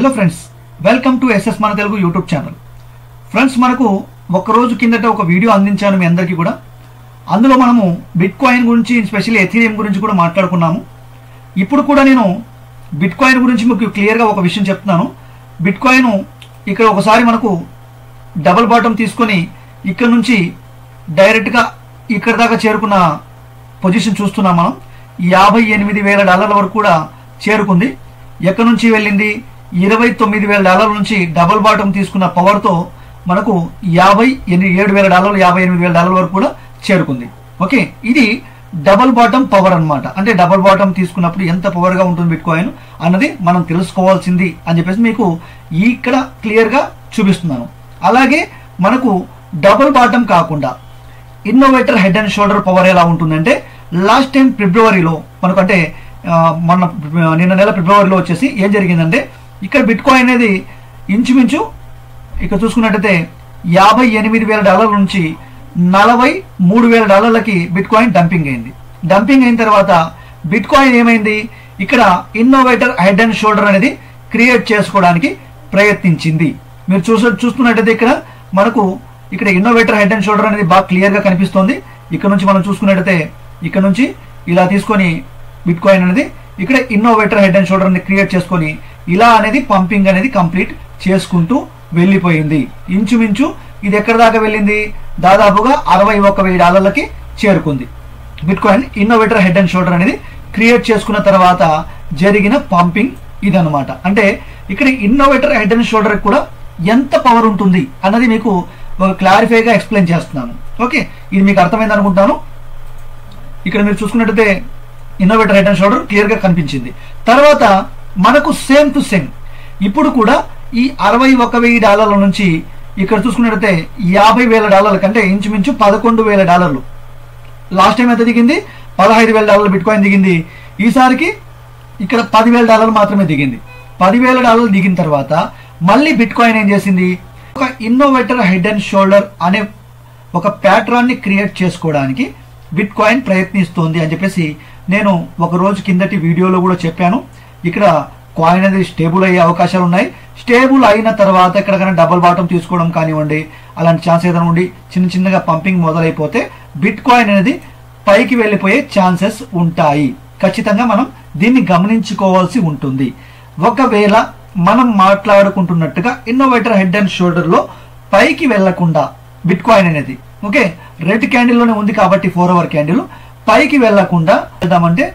hello friends welcome to S S Telugu YouTube channel friends మనకు ఒక రోజు కిందట ఒక వీడియో అందించాను మీ అందరికీ కూడా అందులో మనము బిట్ కాయిన్ గురించి స్పెషల్లీ ఎథీరియం గురించి కూడా మాట్లాడుకున్నాము ఇప్పుడు కూడా నేను బిట్ కాయిన్ గురించి మీకు క్లియర్గా ఒక విషయం చెప్తున్నాను బిట్ కాయిన్ ఇక్కడ ఒకసారి మనకు డబుల్ బాటమ్ తీసుకొని ఇక్కడ నుంచి డైరెక్ట్గా ఇక్కడ దాకా చేరుకున్న పొజిషన్ చూస్తున్నాం మనం యాభై ఎనిమిది వేల డాలర్ల వరకు కూడా చేరుకుంది ఎక్కడి నుంచి వెళ్ళింది ఇరవై తొమ్మిది వేల డాలర్ల నుంచి డబుల్ బాటమ్ తీసుకున్న పవర్తో మనకు యాభై ఎనిమిది ఏడు వేల డాలర్లు యాభై ఎనిమిది వేల డాలర్ల వరకు కూడా చేరుకుంది ఓకే ఇది డబుల్ బాటమ్ పవర్ అన్నమాట అంటే డబుల్ బాటమ్ తీసుకున్నప్పుడు ఎంత పవర్గా ఉంటుంది బిట్ కాయిన్ అన్నది మనం తెలుసుకోవాల్సింది అని చెప్పేసి మీకు ఇక్కడ క్లియర్గా చూపిస్తున్నాను అలాగే మనకు డబుల్ బాటమ్ కాకుండా innovator head and shoulder power ఎలా ఉంటుందంటే లాస్ట్ టైం ఫిబ్రవరిలో మనకు అంటే ఆ, మొన్న నిన్న నెల ఫిబ్రవరిలో వచ్చేసి ఏం జరిగిందంటే ఇక్కడ బిట్ కాయిన్ అనేది ఇంచుమించు ఇక్కడ చూసుకున్నట్టయితే యాభై ఎనిమిది వేల డాలర్ల నుంచి నలభై మూడు వేల డాలర్లకి బిట్ కాయిన్ డంపింగ్ అయింది డంపింగ్ అయిన తర్వాత బిట్ కాయిన్ ఏమైంది ఇక్కడ ఇన్నోవేటర్ హెడ్ అండ్ షోల్డర్ అనేది క్రియేట్ చేసుకోవడానికి ప్రయత్నించింది మీరు చూస చూస్తున్నట్టయితే ఇక్కడ మనకు ఇక్కడ ఇన్నోవేటర్ హెడ్ అండ్ షోల్డర్ అనేది బాగా క్లియర్ గా కనిపిస్తోంది ఇక్కడ నుంచి మనం చూసుకున్నట్టయితే ఇక్కడ నుంచి ఇలా తీసుకొని బిట్ కాయిన్ అనేది ఇక్కడ ఇన్నోవేటర్ హెడ్ అండ్ షోల్డర్ అనేది క్రియేట్ చేసుకొని ఇలా అనేది పంపింగ్ అనేది కంప్లీట్ చేసుకుంటూ వెళ్ళిపోయింది ఇంచుమించు ఇది ఎక్కడ దాకా వెళ్ళింది దాదాపుగా అరవై ఒక్క వెయ్యి డాలర్లకి చేరుకుంది bitcoin innovator head and shoulder అనేది క్రియేట్ చేసుకున్న తర్వాత జరిగిన పంపింగ్ ఇదన్నమాట అంటే ఇక్కడ ఇన్నోవేటర్ హెడ్ అండ్ షోల్డర్ కూడా ఎంత పవర్ ఉంటుంది అన్నది మీకు ఒక క్లారిఫైగా ఎక్స్ప్లెయిన్ చేస్తున్నాను ఓకే ఇది మీకు అర్థమైంది అనుకుంటాను ఇక్కడ మీరు చూసుకున్నట్టయితే innovator head and shoulder clear గా కనిపించింది తర్వాత మనకు సేమ్ టు సేమ్ ఇప్పుడు కూడా ఈ అరవై ఒక వెయ్యి డాలర్ల నుంచి ఇక్కడ చూసుకున్నట్టయితే యాభై వేల డాలర్ల కంటే ఇంచుమించు పదకొండు వేల డాలర్లు లాస్ట్ టైం ఎంత దిగింది పదహైదు వేల డాలర్లు బిట్ కాయిన్ దిగింది ఈసారికి ఇక్కడ పదివేల డాలర్లు మాత్రమే దిగింది పదివేల డాలర్లు దిగిన తర్వాత మళ్ళీ బిట్ కాయిన్ ఏం చేసింది ఒక ఇన్నోవేటర్ హెడ్ అండ్ షోల్డర్ అనే ఒక ప్యాట్రాన్ ని క్రియేట్ చేసుకోవడానికి బిట్ కాయిన్ ప్రయత్నిస్తోంది అని చెప్పేసి నేను ఒక రోజు కిందటి వీడియోలో కూడా చెప్పాను ఇక్కడ కాయిన్ అనేది స్టేబుల్ అయ్యే అవకాశాలు ఉన్నాయి స్టేబుల్ అయిన తర్వాత ఎక్కడికైనా డబుల్ బాటం తీసుకోవడం కానివ్వండి అలాంటి ఛాన్స్ ఏదైనా ఉండి చిన్న చిన్నగా పంపింగ్ మొదలైపోతే బిట్ కాయిన్ అనేది పైకి వెళ్ళిపోయే ఛాన్సెస్ ఉంటాయి ఖచ్చితంగా మనం దీన్ని గమనించుకోవాల్సి ఉంటుంది ఒకవేళ మనం మాట్లాడుకుంటున్నట్టుగా ఇన్నోవేటర్ హెడ్ అండ్ షోల్డర్ లో పైకి వెళ్లకుండా బిట్ కాయిన్ అనేది ఓకే రెడ్ క్యాండిల్ లోనే ఉంది కాబట్టి ఫోర్ అవర్ క్యాండిల్ పైకి వెళ్లకుండా వెళ్దామంటే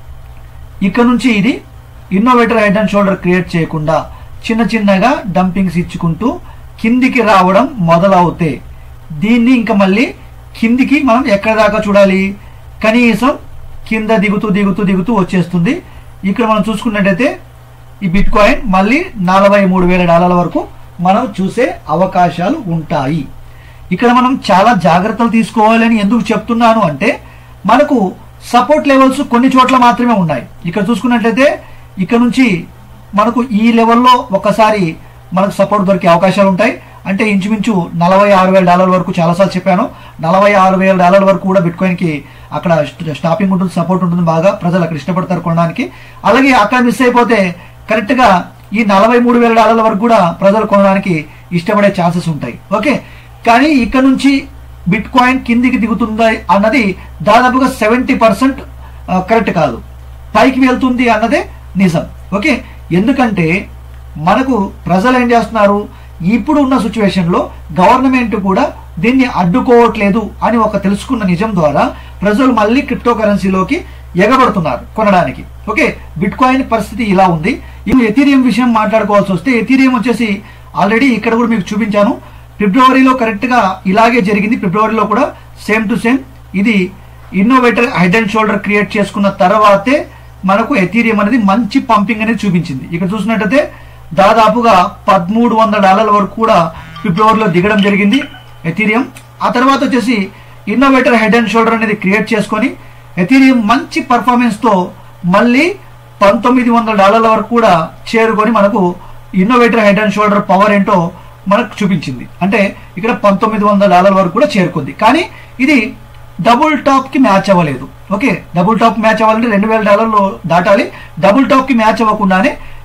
ఇక్కడ నుంచి ఇది innovator head and shoulder create చేయకుండా చిన్న చిన్నగా డంపింగ్స్ ఇచ్చుకుంటూ కిందికి రావడం మొదలవుతే దీన్ని ఇంకా మళ్ళీ కిందికి మనం ఎక్కడ దాకా చూడాలి కనీసం కింద దిగుతూ దిగుతూ దిగుతూ వచ్చేస్తుంది ఇక్కడ మనం చూసుకున్నట్టయితే ఈ బిట్ కాయిన్ మళ్ళీ నలభై మూడు వేల డాలర్ల వరకు మనం చూసే అవకాశాలు ఉంటాయి ఇక్కడ మనం చాలా జాగ్రత్తలు తీసుకోవాలని ఎందుకు చెప్తున్నాను అంటే మనకు సపోర్ట్ లెవెల్స్ కొన్ని చోట్ల మాత్రమే ఉన్నాయి ఇక్కడ చూసుకున్నట్లయితే ఇక్కడ నుంచి మనకు ఈ లెవెల్లో ఒకసారి మనకు సపోర్ట్ దొరికే అవకాశాలు ఉంటాయి అంటే ఇంచుమించు నలభై ఆరు వేల డాలర్ల వరకు చాలాసార్లు చెప్పాను నలభై ఆరు వేల డాలర్ల వరకు కూడా బిట్ కాయిన్కి అక్కడ స్టాపింగ్ ఉంటుంది సపోర్ట్ ఉంటుంది బాగా ప్రజలు అక్కడ ఇష్టపడతారు కొనడానికి అలాగే అక్కడ మిస్ అయిపోతే కరెక్ట్గా ఈ నలభై మూడు వేల డాలర్ల వరకు కూడా ప్రజలు కొనడానికి ఇష్టపడే ఛాన్సెస్ ఉంటాయి ఓకే కానీ ఇక్కడ నుంచి బిట్ కాయిన్ కిందికి దిగుతుందా అన్నది దాదాపుగా సెవెంటీ పర్సెంట్ కరెక్ట్ కాదు పైకి వెళ్తుంది అన్నదే నిజం ఓకే ఎందుకంటే మనకు ప్రజలు ఏం చేస్తున్నారు ఇప్పుడు ఉన్న సిచ్యువేషన్లో గవర్నమెంట్ కూడా దీన్ని అడ్డుకోవట్లేదు అని ఒక తెలుసుకున్న నిజం ద్వారా ప్రజలు మళ్ళీ క్రిప్టో కరెన్సీలోకి ఎగబడుతున్నారు కొనడానికి ఓకే బిట్ కాయిన్ పరిస్థితి ఇలా ఉంది ఇప్పుడు ఎథీరియం విషయం మాట్లాడుకోవాల్సి వస్తే ఎథీరియం వచ్చేసి ఆల్రెడీ ఇక్కడ కూడా మీకు చూపించాను ఫిబ్రవరిలో కరెక్ట్గా ఇలాగే జరిగింది ఫిబ్రవరిలో కూడా సేమ్ టు సేమ్ ఇది innovator head and shoulder create చేసుకున్న తర్వాతే మనకు ఎథీరియం అనేది మంచి పంపింగ్ అనేది చూపించింది ఇక్కడ చూసినట్టయితే దాదాపుగా పదమూడు వందల డాలర్ల వరకు కూడా ఫిబ్రవరిలో దిగడం జరిగింది ఎథీరియం ఆ తర్వాత వచ్చేసి ఇన్నోవేటర్ హెడ్ అండ్ షోల్డర్ అనేది క్రియేట్ చేసుకొని ఎథీరియం మంచి పర్ఫార్మెన్స్ తో మళ్ళీ పంతొమ్మిది వందల డాలర్ల వరకు కూడా చేరుకొని మనకు innovator head and shoulder power ఏంటో మనకు చూపించింది అంటే ఇక్కడ పంతొమ్మిది వందల డాలర్ల వరకు కూడా చేరుకుంది కానీ ఇది డబుల్ టాప్ కి మ్యాచ్ అవ్వలేదు ఓకే డబుల్ టాప్ మ్యాచ్ అవ్వాలంటే రెండు వేల డాలర్లు దాటాలి డబుల్ టాప్ కి మ్యాచ్ అవ్వకుండానే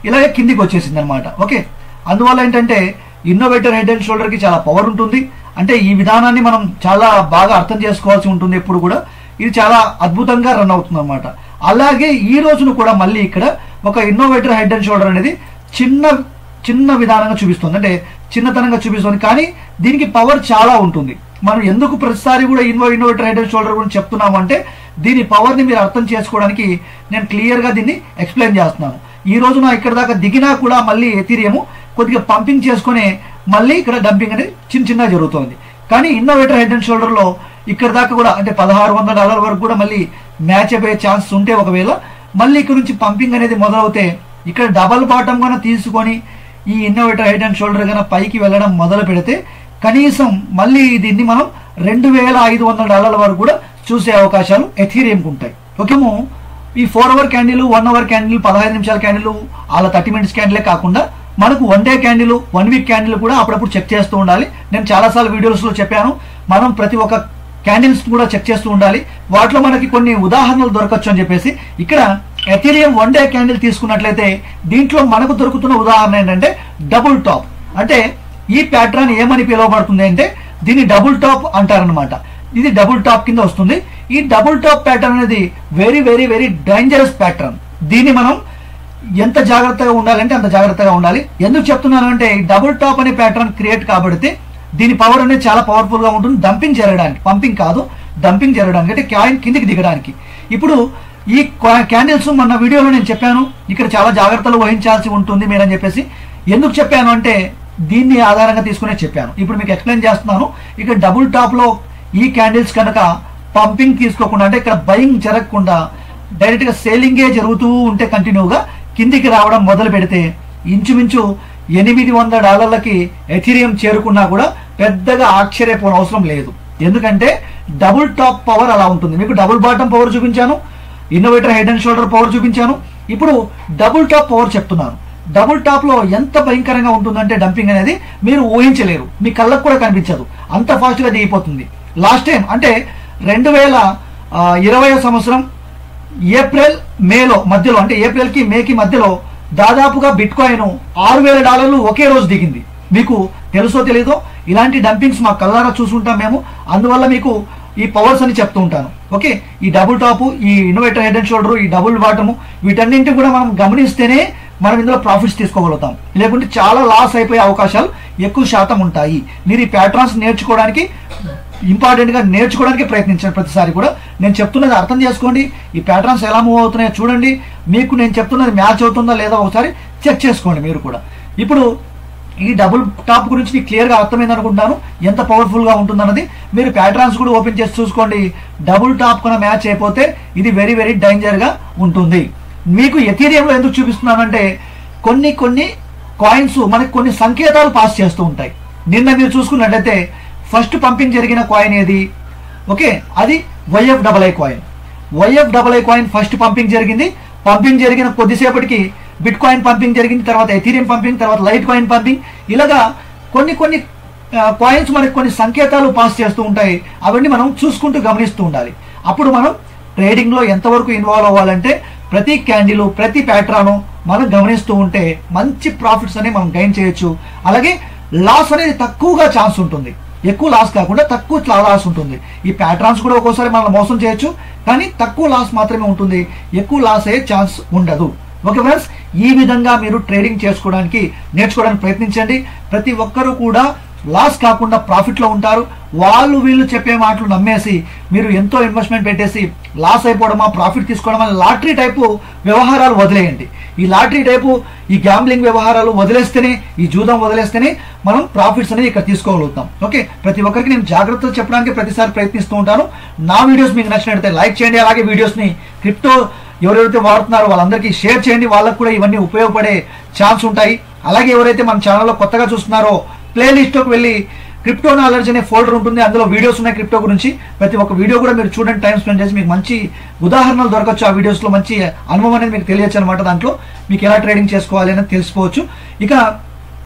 ఇలాగే కిందికి వచ్చేసింది అనమాట ఓకే అందువల్ల ఏంటంటే ఇన్నోవేటర్ హెడ్ అండ్ షోల్డర్కి చాలా పవర్ ఉంటుంది అంటే ఈ విధానాన్ని మనం చాలా బాగా అర్థం చేసుకోవాల్సి ఉంటుంది ఎప్పుడు కూడా ఇది చాలా అద్భుతంగా రన్ అవుతుంది అనమాట అలాగే ఈ రోజును కూడా మళ్ళీ ఇక్కడ ఒక ఇన్నోవేటర్ హెడ్ అండ్ షోల్డర్ అనేది చిన్న చిన్న విధానంగా చూపిస్తుంది అంటే చిన్నతనంగా చూపిస్తుంది కానీ దీనికి పవర్ చాలా ఉంటుంది మనం ఎందుకు ప్రతిసారి కూడా ఇన్వో ఇన్నోవేటర్ హెడ్ అండ్ షోల్డర్ గురించి చెప్తున్నాము అంటే దీని పవర్ని మీరు అర్థం చేసుకోవడానికి నేను క్లియర్గా దీన్ని ఎక్స్ప్లెయిన్ చేస్తున్నాను ఈ రోజు నా ఇక్కడ దాకా దిగినా కూడా మళ్ళీ ఎథీరియము కొద్దిగా పంపింగ్ చేసుకునే మళ్ళీ ఇక్కడ డంపింగ్ అనేది చిన్న చిన్నగా జరుగుతుంది కానీ ఇన్నోవేటర్ హెడ్ అండ్ షోల్డర్లో ఇక్కడ దాకా కూడా అంటే పదహారు వందల డాలర్ వరకు కూడా మళ్ళీ మ్యాచ్ అయిపోయే ఛాన్స్ ఉంటే ఒకవేళ మళ్ళీ ఇక్కడ నుంచి పంపింగ్ అనేది మొదలవుతే ఇక్కడ డబల్ బాటమ్ గాన తీసుకొని ఈ ఇన్నోవేటర్ హెడ్ అండ్ షోల్డర్ గాన పైకి వెళ్ళడం మొదలు పెడితే కనీసం మళ్ళీ దీన్ని మనం రెండు వేల ఐదు వందల డాలర్ల వరకు కూడా చూసే అవకాశాలు ఎథీరియంకి ఉంటాయి ఓకేమో ఈ four hour candle one hour candle పదహైదు నిమిషాల క్యాండిల్ అలా థర్టీ మినిట్స్ క్యాండిలే కాకుండా మనకు one day candle one week candle కూడా అప్పుడప్పుడు చెక్ చేస్తూ ఉండాలి నేను చాలాసార్లు వీడియోస్లో చెప్పాను మనం ప్రతి ఒక్క క్యాండిల్స్ కూడా చెక్ చేస్తూ ఉండాలి వాటిలో మనకి కొన్ని ఉదాహరణలు దొరకచ్చు అని చెప్పేసి ఇక్కడ ఎథీరియం వన్ డే క్యాండిల్ తీసుకున్నట్లయితే దీంట్లో మనకు దొరుకుతున్న ఉదాహరణ ఏంటంటే డబుల్ టాప్ అంటే ఈ ప్యాటర్న్ ఏమని పిలువబడుతుంది అంటే దీన్ని డబుల్ టాప్ అంటారనమాట ఇది డబుల్ టాప్ కింద వస్తుంది ఈ డబుల్ టాప్ ప్యాటర్న్ అనేది very very very dangerous pattern దీన్ని మనం ఎంత జాగ్రత్తగా ఉండాలంటే అంత జాగ్రత్తగా ఉండాలి ఎందుకు చెప్తున్నాను అంటే డబుల్ టాప్ అనే ప్యాటర్న్ క్రియేట్ కాబడితే దీని పవర్ అనేది చాలా పవర్ఫుల్ గా ఉంటుంది డంపింగ్ జరగడానికి పంపింగ్ కాదు డంపింగ్ జరగడానికి అంటే కాయిన్ కిందికి దిగడానికి ఇప్పుడు ఈ క్యాండిల్స్ మొన్న వీడియోలో నేను చెప్పాను ఇక్కడ చాలా జాగ్రత్తలు వహించాల్సి ఉంటుంది మీరని చెప్పేసి ఎందుకు చెప్పాను అంటే దీన్ని ఆధారంగా తీసుకునే చెప్పాను ఇప్పుడు మీకు ఎక్స్ప్లెయిన్ చేస్తున్నాను ఇక్కడ డబుల్ టాప్ లో ఈ క్యాండిల్స్ కనుక పంపింగ్ తీసుకోకుండా అంటే ఇక్కడ బయింగ్ జరగకుండా డైరెక్ట్ గా సేలింగే జరుగుతూ ఉంటే కంటిన్యూగా కిందికి రావడం మొదలు పెడితే ఇంచుమించు ఎనిమిది వందల డాలర్లకి ఎథీరియం చేరుకున్నా కూడా పెద్దగా ఆశ్చర్యపోవడం అవసరం లేదు ఎందుకంటే డబుల్ టాప్ పవర్ అలా ఉంటుంది మీకు డబుల్ బాటమ్ పవర్ చూపించాను innovator head and shoulder power చూపించాను ఇప్పుడు డబుల్ టాప్ పవర్ చెప్తున్నాను డబుల్ టాప్ లో ఎంత భయంకరంగా ఉంటుందంటే డంపింగ్ అనేది మీరు ఊహించలేరు మీ కళ్ళకు కూడా కనిపించదు అంత ఫాస్ట్ గా దిగిపోతుంది లాస్ట్ టైం అంటే రెండు వేల ఇరవై సంవత్సరం ఏప్రిల్ మేలో మధ్యలో అంటే ఏప్రిల్ కి మేకి మధ్యలో దాదాపుగా బిట్ కాయిన్ ఆరు వేల డాలర్లు ఒకే రోజు దిగింది మీకు తెలుసో తెలీదో ఇలాంటి డంపింగ్స్ మా కళ్ళారా చూసుంటాం మేము అందువల్ల మీకు ఈ పవర్స్ అని చెప్తూ ఉంటాను ఓకే ఈ డబుల్ టాప్ ఈ ఇన్నోవేటర్ హెడ్ అండ్ షోల్డర్ ఈ డబుల్ బాటము వీటన్నింటిని కూడా మనం గమనిస్తేనే మనం ఇందులో ప్రాఫిట్స్ తీసుకోగలుగుతాం లేకుంటే చాలా లాస్ అయిపోయే అవకాశాలు ఎక్కువ శాతం ఉంటాయి మీరు ఈ ప్యాట్రాన్స్ నేర్చుకోవడానికి ఇంపార్టెంట్ గా నేర్చుకోవడానికి ప్రయత్నించండి ప్రతిసారి కూడా నేను చెప్తున్నది అర్థం చేసుకోండి ఈ ప్యాటర్న్స్ ఎలా మూవ్ అవుతున్నాయో చూడండి మీకు నేను చెప్తున్నది మ్యాచ్ అవుతుందా లేదా ఒకసారి చెక్ చేసుకోండి మీరు కూడా ఇప్పుడు ఈ డబుల్ టాప్ గురించి మీకు క్లియర్గా అర్థమైంది అనుకుంటాను ఎంత పవర్ఫుల్ గా ఉంటుందన్నది మీరు ప్యాటర్న్స్ కూడా ఓపెన్ చేసి చూసుకోండి డబుల్ టాప్ కూడా మ్యాచ్ అయిపోతే ఇది వెరీ వెరీ డేంజర్ గా ఉంటుంది మీకు ఎథీరియంలో ఎందుకు చూపిస్తున్నానంటే కొన్ని కొన్ని కాయిన్స్ మనకి కొన్ని సంకేతాలు పాస్ చేస్తూ ఉంటాయి నిన్న మీరు చూసుకున్నట్లయితే ఫస్ట్ పంపింగ్ జరిగిన కాయిన్ ఏది ఓకే అది YF double I coin YF double I coin first pumping జరిగింది పంపింగ్ జరిగిన కొద్దిసేపటికి బిట్ కాయిన్ పంపింగ్ జరిగింది తర్వాత ఎథీరియం పంపింగ్ తర్వాత లైట్ కాయిన్ పంపింగ్ ఇలాగా కొన్ని కొన్ని కాయిన్స్ మనకి కొన్ని సంకేతాలు పాస్ చేస్తూ ఉంటాయి అవన్నీ మనం చూసుకుంటూ గమనిస్తూ ఉండాలి అప్పుడు మనం ట్రేడింగ్లో ఎంతవరకు ఇన్వాల్వ్ అవ్వాలంటే ప్రతి క్యాండిల్ ప్రతి ప్యాట్రాను మనం గమనిస్తూ ఉంటే మంచి ప్రాఫిట్స్ అనేవి మనం గైన్ చేయొచ్చు అలాగే లాస్ అనేది తక్కువగా ఛాన్స్ ఉంటుంది ఎక్కువ లాస్ కాకుండా తక్కువ లాస్ ఉంటుంది ఈ ప్యాట్రాన్స్ కూడా ఒక్కోసారి మనం మోసం చేయొచ్చు కానీ తక్కువ లాస్ మాత్రమే ఉంటుంది ఎక్కువ లాస్ అయ్యే ఛాన్స్ ఉండదు ఓకే ఫ్రెండ్స్ ఈ విధంగా మీరు ట్రేడింగ్ చేసుకోవడానికి నేర్చుకోవడానికి ప్రయత్నించండి ప్రతి ఒక్కరూ కూడా లాస్ కాకుండా ప్రాఫిట్లో ఉంటారు వాళ్ళు వీళ్ళు చెప్పే మాటలు నమ్మేసి మీరు ఎంతో ఇన్వెస్ట్మెంట్ పెట్టేసి లాస్ అయిపోవడమా ప్రాఫిట్ తీసుకోవడమా లాటరీ టైపు వ్యవహారాలు వదిలేయండి ఈ లాటరీ టైపు ఈ గ్యాంబ్లింగ్ వ్యవహారాలు వదిలేస్తేనే ఈ జూదం వదిలేస్తేనే మనం ప్రాఫిట్స్ అనేది ఇక్కడ తీసుకోగలుగుతాం ఓకే ప్రతి ఒక్కరికి నేను జాగ్రత్తలు చెప్పడానికి ప్రతిసారి ప్రయత్నిస్తూ ఉంటాను నా వీడియోస్ మీకు నచ్చినట్లయితే లైక్ చేయండి అలాగే వీడియోస్ని క్రిప్టో ఎవరెవరైతే వాడుతున్నారో వాళ్ళందరికీ షేర్ చేయండి వాళ్ళకు కూడా ఇవన్నీ ఉపయోగపడే ఛాన్స్ ఉంటాయి అలాగే ఎవరైతే మన ఛానల్లో కొత్తగా చూస్తున్నారో ప్లేలిస్ట్లోకి వెళ్ళి క్రిప్టో నాలెడ్జ్ అనే ఫోల్డర్ ఉంటుంది అందులో వీడియోస్ ఉన్నాయి క్రిప్టో గురించి ప్రతి ఒక్క వీడియో కూడా మీరు చూడండి టైం స్పెండ్ చేసి మీకు మంచి ఉదాహరణలు దొరకచ్చు ఆ వీడియోస్లో మంచి అనుభవం అనేది మీకు తెలియచ్చు అనమాట దాంట్లో మీకు ఎలా ట్రేడింగ్ చేసుకోవాలి అనేది తెలుసుకోవచ్చు ఇక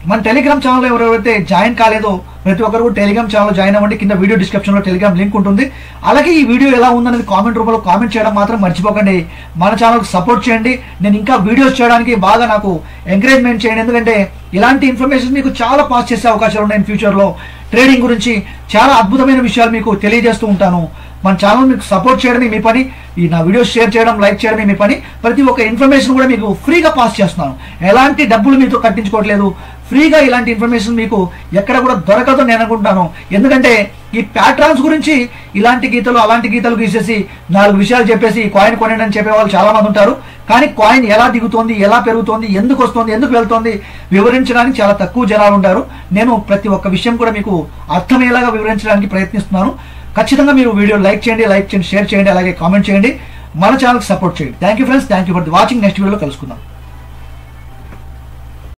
మన టెలిగ్రామ్ ఛానల్ ఎవరెవరైతే జాయిన్ కాలేదో ప్రతి ఒక్కరు కూడా టెలిగ్రామ్ ఛానల్ జాయిన్ అవ్వండి కింద వీడియో డిస్క్రిప్షన్లో టెలిగ్రామ్ లింక్ ఉంటుంది అలాగే ఈ వీడియో ఎలా ఉందనేది కామెంట్ రూపంలో కామెంట్ చేయడం మాత్రం మర్చిపోకండి మన ఛానల్కి సపోర్ట్ చేయండి నేను ఇంకా వీడియోస్ చేయడానికి బాగా నాకు ఎంకరేజ్మెంట్ చేయండి ఎందుకంటే ఇలాంటి ఇన్ఫర్మేషన్ మీకు చాలా పాస్ చేసే అవకాశాలు ఉన్నాయి ఫ్యూచర్లో ట్రేడింగ్ గురించి చాలా అద్భుతమైన విషయాలు మీకు తెలియజేస్తూ ఉంటాను మన ఛానల్ మీకు సపోర్ట్ చేయడమే మీ పని ఈ నా వీడియోస్ షేర్ చేయడం లైక్ చేయడమే మీ పని ప్రతి ఒక్క ఇన్ఫర్మేషన్ కూడా మీకు ఫ్రీగా పాస్ చేస్తున్నాను ఎలాంటి డబ్బులు మీతో కట్టించుకోవట్లేదు ఫ్రీగా ఇలాంటి ఇన్ఫర్మేషన్ మీకు ఎక్కడ కూడా దొరకదు నేను అనుకుంటాను ఎందుకంటే ఈ ప్యాట్రాన్స్ గురించి ఇలాంటి గీతలు అలాంటి గీతలు గీసేసి నాలుగు విషయాలు చెప్పేసి ఈ కాయిన్ కొనండి అని చెప్పే వాళ్ళు చాలా మంది ఉంటారు కానీ కాయిన్ ఎలా దిగుతోంది ఎలా పెరుగుతోంది ఎందుకు వస్తుంది ఎందుకు వెళ్తోంది వివరించడానికి చాలా తక్కువ జనాలు ఉంటారు నేను ప్రతి ఒక్క విషయం కూడా మీకు అర్థమయ్యేలాగా వివరించడానికి ప్రయత్నిస్తున్నాను ఖచ్చితంగా మీరు వీడియో లైక్ చేయండి లైక్ చేయండి షేర్ చేయండి అలాగే కామెంట్ చేయండి మన ఛానల్కి సపోర్ట్ చేయండి thank you friends thank you for the watching next వీడియోలో కలుసుకుందాం